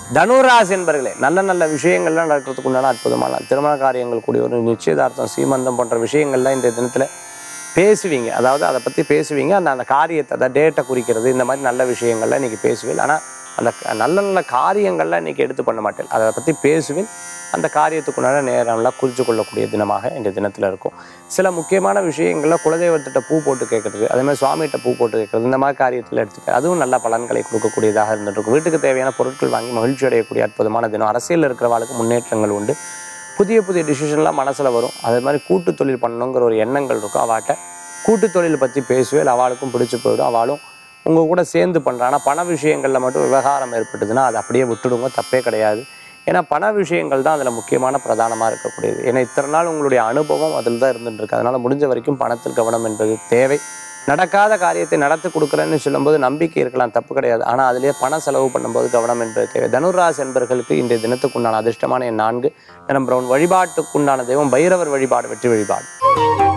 தனுராசி என்பர்களே நல்ல நல்ல விஷயங்கள்லாம் நடக்கிறதுக்கு உண்டான அற்புதமான நாள். திருமண காரியங்கள் கூடிய ஒரு நிச்சயதார்த்தம் சீமந்தம் போன்ற விஷயங்கள்லாம் இந்த தினத்தில் பேசுவீங்க அதாவது அதை பற்றி பேசுவீங்க அந்த அந்த காரியத்தை அந்த டேட்டை குறிக்கிறது இந்த மாதிரி நல்ல விஷயங்கள்லாம் இன்றைக்கி பேசுவீங்க ஆனால் அந்த க- நல்ல நல்ல காரியங்கள்லாம் இன்றைக்கி எடுத்து பண்ண மாட்டேன் அதை பற்றி பேசுவேன் அந்த காரியத்துக்குண்டான நேரம்லாம் குறித்து கொள்ளக்கூடிய தினமாக இந்த தினத்தில் இருக்கும் சில முக்கியமான விஷயங்களில் குலதெய்வத்திட்ட பூ போட்டு கேட்குறது அதே மாதிரி சுவாமிகிட்ட பூ போட்டு கேட்குறது இந்த மாதிரி காரியத்தில் எடுத்துக்க அதுவும் நல்ல பலன்களை கொடுக்கக்கூடியதாக இருந்துட்டு இருக்கும் வீட்டுக்கு தேவையான பொருட்கள் வாங்கி மகிழ்ச்சி அடையக்கூடிய அற்புதமான தினம் அரசியலில் இருக்கிறவாளுக்கு முன்னேற்றங்கள் உண்டு புதிய புதிய டிசிஷன்லாம் மனசில் வரும் அதே மாதிரி கூட்டு தொழில் பண்ணணுங்கிற ஒரு எண்ணங்கள் இருக்கும் அவாட்ட கூட்டு தொழில் பற்றி பேசுவேன் அவளுக்கும் பிடிச்சி போயிடும் அவளும் உங்கள் கூட சேர்ந்து பண்ணுறான் ஆனால் பண விஷயங்களில் மட்டும் விவகாரம் ஏற்பட்டுதுன்னா அதை அப்படியே விட்டுடுங்க தப்பே கிடையாது ஏன்னா பண விஷயங்கள் தான் அதில் முக்கியமான பிரதானமாக இருக்கக்கூடியது ஏன்னா இத்தனை நாள் உங்களுடைய அனுபவம் அதில் தான் இருந்துட்டு இருக்கு அதனால் முடிஞ்ச வரைக்கும் பணத்தில் கவனம் என்பது தேவை நடக்காத காரியத்தை நடத்தி கொடுக்குறேன்னு சொல்லும்போது நம்பிக்கை இருக்கலாம் தப்பு கிடையாது ஆனால் அதிலே பண செலவு பண்ணும்போது கவனம் என்பது தேவை தனுராசி என்பர்களுக்கு இன்றைய தினத்துக்குண்டான அதிர்ஷ்டமான எண் நான்கு நிறம் பிரவுன் வழிபாட்டுக்குண்டான தெய்வம் பைரவர் வழிபாடு வெற்றி வழிபாடு